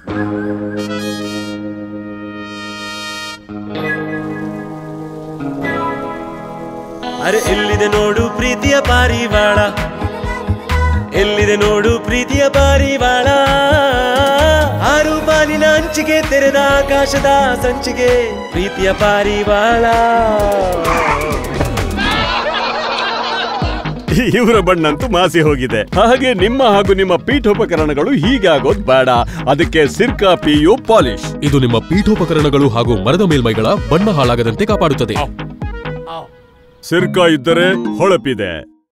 ಅರೆ ಎಲ್ಲಿದೆ ನೋಡು ಪ್ರೀತಿಯ ಪಾರಿವಾಳ ಎಲ್ಲಿದೆ ನೋಡು ಪ್ರೀತಿಯ ಪಾರಿವಾಳ ಆರು ಬಾಲಿನ ಅಂಚಿಗೆ ತೆರೆದ ಆಕಾಶದ ಸಂಚಿಗೆ ಪ್ರೀತಿಯ ಪಾರಿವಾಳ ಇವರ ಬಣ್ಣಂತೂ ಮಾಸಿ ಹೋಗಿದೆ ಹಾಗೆ ನಿಮ್ಮ ಹಾಗೂ ನಿಮ್ಮ ಪೀಠೋಪಕರಣಗಳು ಹೀಗೆ ಆಗೋದ್ ಬೇಡ ಅದಕ್ಕೆ ಸಿರ್ಕಾ ಪಿಯು ಪಾಲಿಶ್ ಇದು ನಿಮ್ಮ ಪೀಠೋಪಕರಣಗಳು ಹಾಗೂ ಮರದ ಮೇಲ್ಮೈಗಳ ಬಣ್ಣ ಹಾಳಾಗದಂತೆ ಕಾಪಾಡುತ್ತದೆ ಸಿರ್ಕಾ ಇದ್ದರೆ ಹೊಳಪಿದೆ